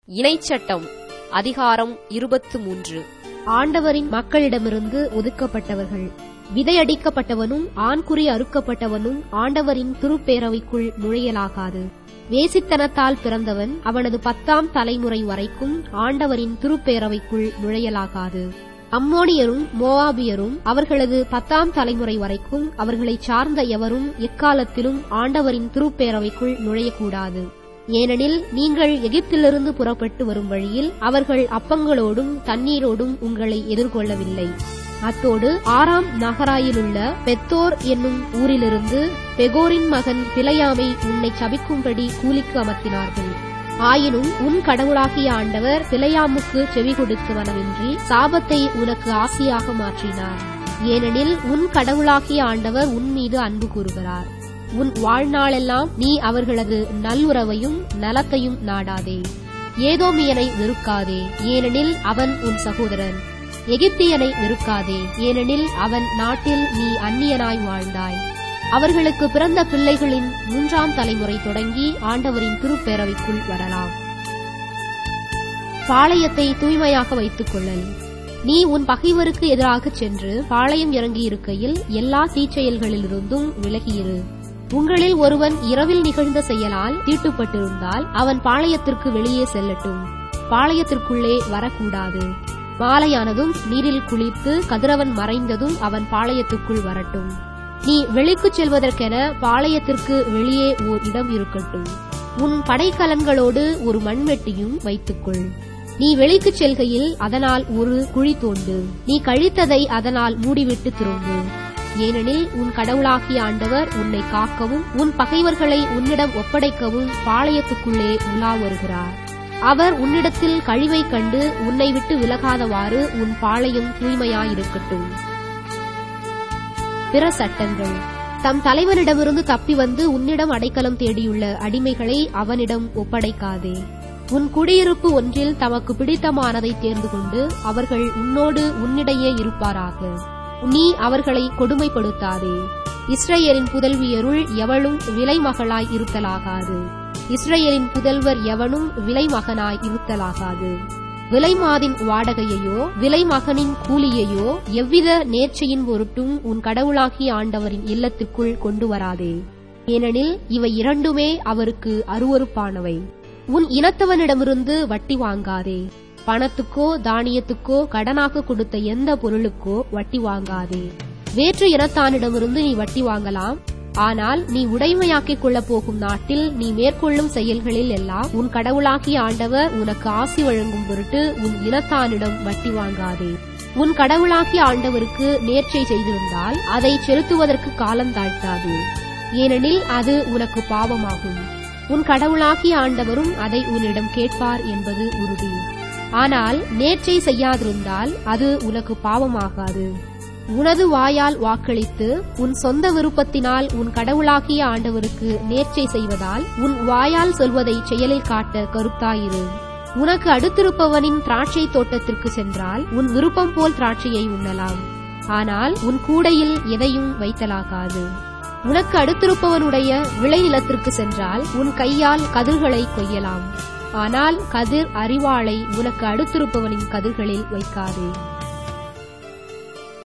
இணைச்சட்டம் அதிகாரம் இருபத்து மூன்று ஆண்டவரின் மக்களிடமிருந்து ஒதுக்கப்பட்டவர்கள் விதையடிக்கப்பட்டவனும் ஆண்குறி அறுக்கப்பட்டவனும் ஆண்டவரின் திருப்பேரவைக்குள் நுழையலாகாது வேசித்தனத்தால் பிறந்தவன் அவனது பத்தாம் தலைமுறை வரைக்கும் ஆண்டவரின் திருப்பேரவைக்குள் நுழையலாகாது அம்மோனியரும் மோவாபியரும் அவர்களது பத்தாம் தலைமுறை வரைக்கும் அவர்களைச் சார்ந்த எவரும் எக்காலத்திலும் ஆண்டவரின் திருப்பேரவைக்குள் நுழையக்கூடாது ஏனெனில் நீங்கள் எகிப்திலிருந்து புறப்பட்டு வரும் வழியில் அவர்கள் அப்பங்களோடும் தண்ணீரோடும் உங்களை எதிர்கொள்ளவில்லை அத்தோடு ஆறாம் நகராயிலுள்ள பெத்தோர் என்னும் ஊரிலிருந்து பெகோரின் மகன் பிழையாமை உன்னை சபிக்கும்படி கூலிக்கு அமர்த்தினார்கள் ஆயினும் உன் கடவுளாகிய ஆண்டவர் பிழையாமுக்கு செவி கொடுத்தவனவின்றி சாபத்தை உனக்கு ஆசியாக மாற்றினார் ஏனெனில் உன் கடவுளாகிய ஆண்டவர் உன் மீது அன்பு கூறுகிறார் உன் வாழ்நாளெல்லாம் நீ அவர்களது நல்லுறவையும் நலத்தையும் நாடாதே ஏதோமியனை வெறுக்காதே ஏனெனில் அவன் உன் சகோதரன் எகிப்தியனை வெறுக்காதே ஏனெனில் அவன் நாட்டில் நீ அந்நியனாய் வாழ்ந்தாய் அவர்களுக்கு பிறந்த பிள்ளைகளின் மூன்றாம் தலைமுறை தொடங்கி ஆண்டவரின் திருப்பேரவைக்குள் வரலாம் பாளையத்தை தூய்மையாக வைத்துக் கொள்ளல் நீ உன் பகைவருக்கு எதிராகச் சென்று பாளையம் இறங்கி இருக்கையில் எல்லா தீச்செயல்களிலிருந்தும் விலகியிரு உங்களில் ஒருவன் இரவில் நிகழ்ந்த செயலால் தீட்டுப்பட்டிருந்தால் அவன் பாளையத்திற்கு வெளியே செல்லட்டும் பாளையத்திற்குள்ளே வரக்கூடாது மாலையானதும் நீரில் குளித்து கதிரவன் மறைந்ததும் அவன் பாளையத்துக்குள் வரட்டும் நீ வெளிக்குச் செல்வதற்கென பாளையத்திற்கு வெளியே ஓர் இடம் இருக்கட்டும் உன் படைக்கலன்களோடு ஒரு மண்வெட்டியும் வைத்துக்கொள் நீ வெளிக்குச் செல்கையில் அதனால் ஒரு குழி தோண்டு நீ கழித்ததை அதனால் மூடிவிட்டு திரும்பு ஏனெனில் உன் கடவுளாகிய ஆண்டவர் உன்னை காக்கவும் உன் பகைவர்களை உன்னிடம் ஒப்படைக்கவும் பாளையத்துக்குள்ளே உலா வருகிறார் அவர் உன்னிடத்தில் கழிவை கண்டு உன்னை விட்டு விலகாதவாறு உன் பாளையம் தூய்மையாயிருக்கட்டும் பிற சட்டங்கள் தம் தலைவனிடமிருந்து தப்பி வந்து உன்னிடம் அடைக்கலம் தேடியுள்ள அடிமைகளை அவனிடம் ஒப்படைக்காதே உன் குடியிருப்பு ஒன்றில் தமக்கு பிடித்தமானதை தேர்ந்து கொண்டு அவர்கள் உன்னோடு உன்னிடையே இருப்பாராக நீ அவர்களை கொடுமைப்படுத்தாதே இஸ்ரேலின் புதல்வியருள் எவளும் விலைமகளாய் இருத்தலாகாது இஸ்ரேலின் புதல்வர் எவனும் விலைமகனாய் இருத்தலாகாது விலைமாதின் வாடகையையோ விலைமகனின் கூலியையோ எவ்வித நேர்ச்சையின் பொருட்டும் உன் கடவுளாகிய ஆண்டவரின் இல்லத்திற்குள் கொண்டு வராதே ஏனெனில் இவை இரண்டுமே அவருக்கு அருவறுப்பானவை உன் இனத்தவனிடமிருந்து வட்டி வாங்காதே பணத்துக்கோ தானியத்துக்கோ கடனாக கொடுத்த எந்த பொருளுக்கோ வட்டி வாங்காதே வேற்று இனத்தானிடமிருந்து நீ வட்டி வாங்கலாம் ஆனால் நீ உடைமையாக்கிக் கொள்ளப் போகும் நாட்டில் நீ மேற்கொள்ளும் செயல்களில் எல்லாம் உன் கடவுளாகிய ஆண்டவர் உனக்கு ஆசி வழங்கும் பொருட்டு உன் இனத்தானிடம் வட்டி வாங்காதே உன் கடவுளாகிய ஆண்டவருக்கு நேர்ச்சை செய்திருந்தால் அதை செலுத்துவதற்கு காலம் தாழ்த்தாது ஏனெனில் அது உனக்கு பாவமாகும் உன் கடவுளாகிய ஆண்டவரும் அதை உன்னிடம் கேட்பார் என்பது உறுதி ஆனால் நேர்ச்சை செய்யாதிருந்தால் அது உனக்கு பாவமாகாது உனது வாயால் வாக்களித்து உன் சொந்த விருப்பத்தினால் உன் கடவுளாகிய ஆண்டவருக்கு நேர்ச்சை செய்வதால் உன் வாயால் சொல்வதை செயலில் காட்ட கருத்தாயிரு உனக்கு அடுத்திருப்பவனின் திராட்சை தோட்டத்திற்கு சென்றால் உன் விருப்பம் போல் திராட்சையை உண்ணலாம் ஆனால் உன் கூடையில் எதையும் வைத்தலாகாது உனக்கு அடுத்திருப்பவனுடைய விளைநிலத்திற்கு சென்றால் உன் கையால் கதிர்களை கொய்யலாம் ஆனால் கதிர் அறிவாளை உனக்கு அடுத்திருப்பவனின் கதிர்களில் வைக்காதே